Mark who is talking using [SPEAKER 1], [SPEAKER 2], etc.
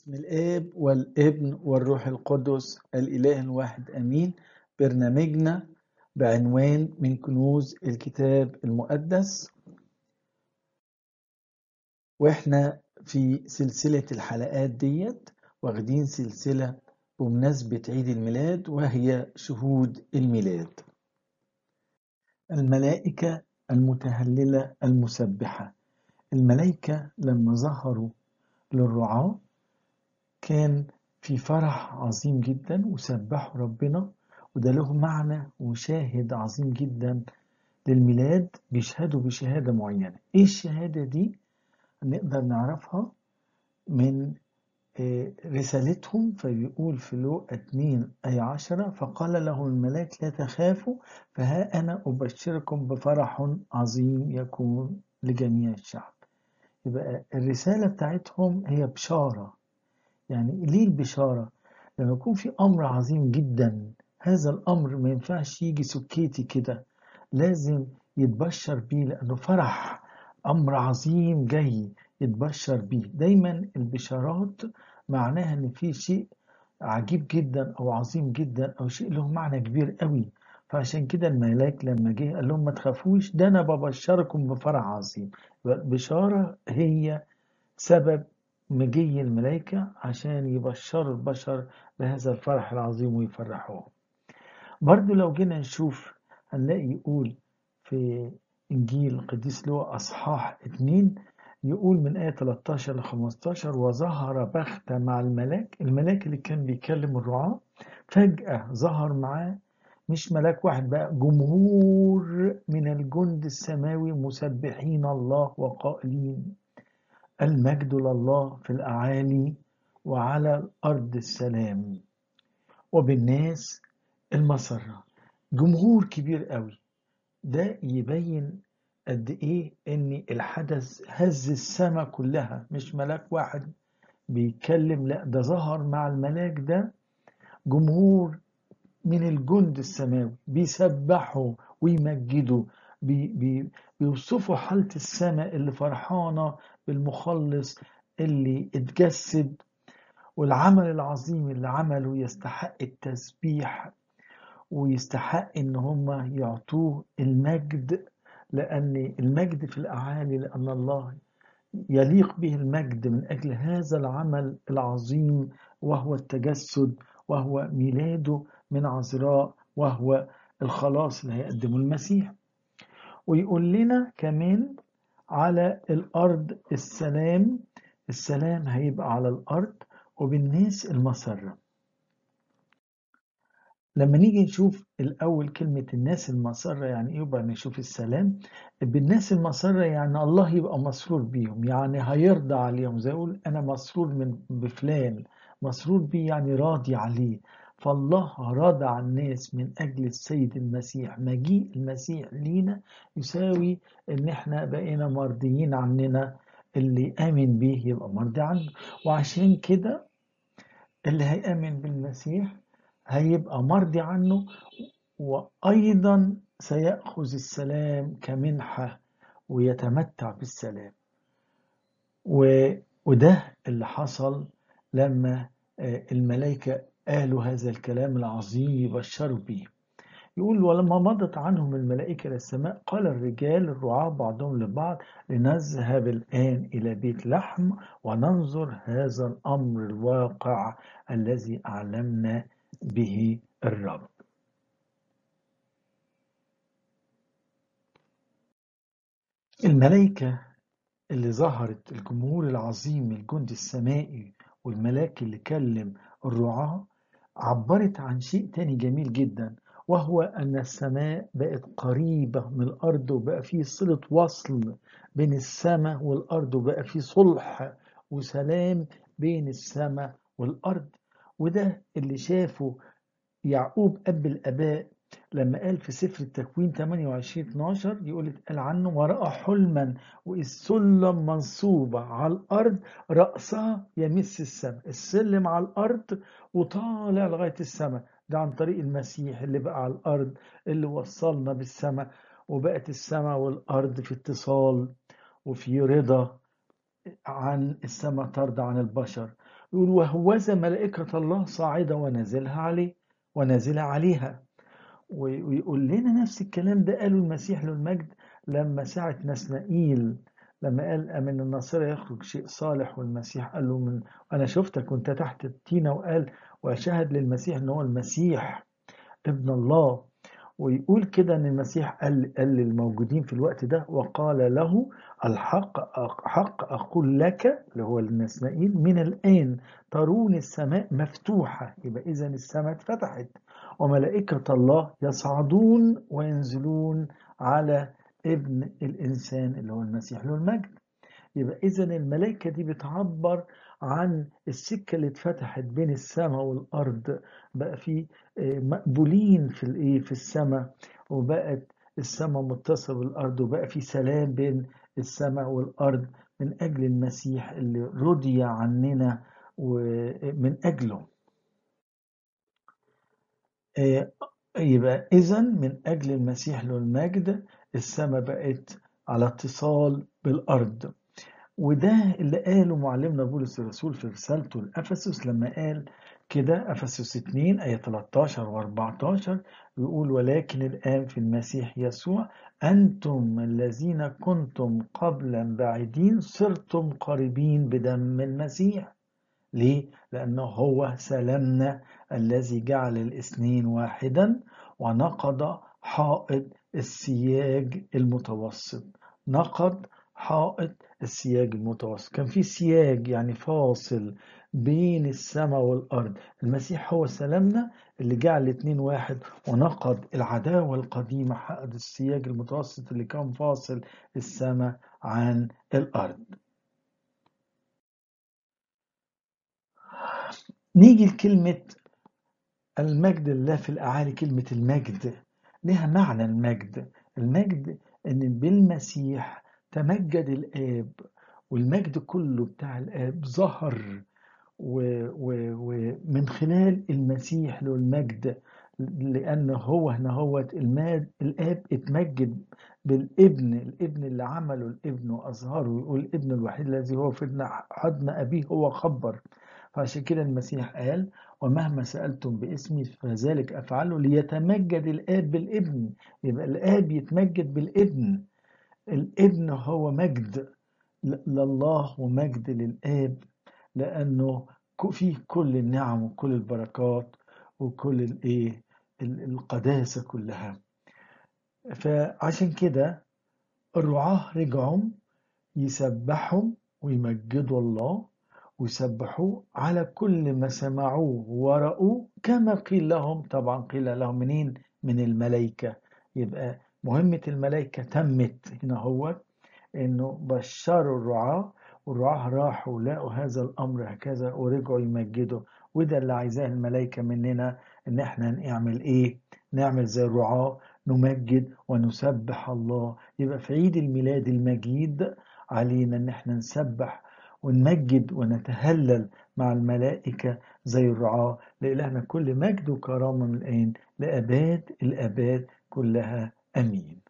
[SPEAKER 1] باسم الآب والابن والروح القدس الإله الواحد أمين برنامجنا بعنوان من كنوز الكتاب المقدس وإحنا في سلسلة الحلقات ديت واخدين سلسلة بمناسبة عيد الميلاد وهي شهود الميلاد الملائكة المتهللة المسبحة الملائكة لما ظهروا للرعاة كان في فرح عظيم جدا وسبحوا ربنا وده له معنى وشاهد عظيم جدا للميلاد بيشهدوا بشهادة معينة ايه الشهادة دي نقدر نعرفها من رسالتهم فبيقول في لوقا 2 أي 10 فقال لهم الملاك لا تخافوا فها أنا أبشركم بفرح عظيم يكون لجميع الشعب يبقى الرسالة بتاعتهم هي بشارة يعني ليه البشارة لما يكون في أمر عظيم جدا هذا الأمر ما ينفعش يجي سكيتي كده لازم يتبشر بيه لأنه فرح أمر عظيم جاي يتبشر بيه دايما البشارات معناها ان في شيء عجيب جدا او عظيم جدا او شيء له معنى كبير قوي فعشان كده الملاك لما جه قال لهم ما تخافوش ده انا ببشركم بفرح عظيم البشاره هي سبب مجي الملائكة عشان يبشروا البشر بهذا الفرح العظيم ويفرحوهم برضو لو جينا نشوف هنلاقي يقول في إنجيل القديس لوقا أصحاح 2 يقول من آية 13 ل 15 وظهر بخت مع الملاك الملاك اللي كان بيكلم الرعاة فجأة ظهر معاه مش ملاك واحد بقى جمهور من الجند السماوي مسبحين الله وقائلين المجد لله في الأعالي وعلى الأرض السلام وبالناس المسرة جمهور كبير قوي ده يبين قد ايه ان الحدث هز السماء كلها مش ملاك واحد بيتكلم لا ده ظهر مع الملاك ده جمهور من الجند السماوي بيسبحوا ويمجدوا بي بي بيوصفوا حالة السماء اللي فرحانة بالمخلص اللي اتجسد والعمل العظيم اللي عمله يستحق التسبيح ويستحق ان هم يعطوه المجد لأن المجد في الأعالي لأن الله يليق به المجد من أجل هذا العمل العظيم وهو التجسد وهو ميلاده من عذراء وهو الخلاص اللي هيقدمه المسيح ويقول لنا كمان على الأرض السلام السلام هيبقى على الأرض وبالناس المسرة لما نيجي نشوف الأول كلمة الناس المسرة يعني إيه وبعد نشوف السلام بالناس المسرة يعني الله يبقى مسرور بيهم يعني هيرضى عليهم زي يقول أنا مسرور من بفلان مسرور بيه يعني راضي عليه فالله راضى عن الناس من أجل السيد المسيح مجيء المسيح لينا يساوي إن إحنا بقينا مرضيين عننا اللي آمن به يبقى مرضي عنه وعشان كده اللي هيآمن بالمسيح هيبقى مرضي عنه وأيضا سيأخذ السلام كمنحة ويتمتع بالسلام و... وده اللي حصل لما الملائكة قالوا هذا الكلام العظيم يبشروا به يقول ولما مضت عنهم الملائكة إلى السماء قال الرجال الرعاة بعضهم لبعض لنذهب الآن إلى بيت لحم وننظر هذا الأمر الواقع الذي أعلمنا به الرب الملائكة اللي ظهرت الجمهور العظيم الجند السمائي والملاك اللي كلم الرعاة عبرت عن شيء تاني جميل جدا وهو أن السماء بقت قريبة من الأرض وبقى فيه صلة وصل بين السماء والأرض وبقى فيه صلح وسلام بين السماء والأرض وده اللي شافه يعقوب أب الآباء لما قال في سفر التكوين 28 12 يقول اتقال عنه ورأى حلما والسلم منصوبة على الأرض رأسها يمس السماء السلم على الأرض وطالع لغاية السماء ده عن طريق المسيح اللي بقى على الأرض اللي وصلنا بالسماء وبقت السماء والأرض في اتصال وفي رضا عن السماء ترضى عن البشر يقول وهوذا ملائكة الله صاعدة ونازلها عليه ونازلة عليها ويقول لنا نفس الكلام ده قاله المسيح له المجد لما ساعة نسنائيل لما قال من الناصرة يخرج شيء صالح والمسيح قال له من أنا شفتك وأنت تحت التينة وقال وشهد للمسيح أن هو المسيح ابن الله ويقول كده ان المسيح قال, قال للموجودين في الوقت ده وقال له الحق حق اقول لك اللي هو النسنائيل من الان ترون السماء مفتوحه يبقى اذا السماء اتفتحت وملائكه الله يصعدون وينزلون على ابن الانسان اللي هو المسيح له المجد يبقى اذا الملائكه دي بتعبر عن السكة اللي اتفتحت بين السماء والأرض بقى في مقبولين في الايه في السماء وبقت السماء متصلة بالأرض وبقى في سلام بين السماء والأرض من أجل المسيح اللي رضي عننا ومن أجله يبقى إذا من أجل المسيح له المجد السماء بقت على اتصال بالأرض وده اللي قاله معلمنا بولس الرسول في رسالته لأفسس لما قال كده أفسس 2 آية 13 و 14 بيقول ولكن الآن في المسيح يسوع أنتم الذين كنتم قبلا بعيدين صرتم قريبين بدم المسيح ليه؟ لأنه هو سلامنا الذي جعل الاثنين واحدا ونقض حائط السياج المتوسط نقض حائط السياج المتوسط كان في سياج يعني فاصل بين السماء والأرض المسيح هو سلامنا اللي جعل الاثنين واحد ونقض العداوة القديمة حقد السياج المتوسط اللي كان فاصل السماء عن الأرض نيجي لكلمة المجد الله في الأعالي كلمة المجد لها معنى المجد المجد ان بالمسيح تمجد الآب والمجد كله بتاع الآب ظهر ومن خلال المسيح له المجد لأن هو هنا هو الآب اتمجد بالابن الابن اللي عمله الابن وأظهره ويقول الابن الوحيد الذي هو في حضن أبيه هو خبر فعشان كده المسيح قال ومهما سألتم باسمي فذلك أفعله ليتمجد الآب بالابن يبقى الآب يتمجد بالابن الابن هو مجد لله ومجد للآب لأنه فيه كل النعم وكل البركات وكل الايه القداسة كلها فعشان كده الرعاة رجعوا يسبحوا ويمجدوا الله ويسبحوه على كل ما سمعوه ورأوه كما قيل لهم طبعا قيل لهم منين من الملائكة يبقى مهمة الملائكة تمت هنا هو انه بشروا الرعاة والرعاة راحوا لقوا هذا الامر هكذا ورجعوا يمجدوا وده اللي عايزاه الملائكة مننا ان احنا نعمل ايه نعمل زي الرعاة نمجد ونسبح الله يبقى في عيد الميلاد المجيد علينا ان احنا نسبح ونمجد ونتهلل مع الملائكة زي الرعاة لإلهنا كل مجد وكرامة من الآن لأباد الأباد كلها أمين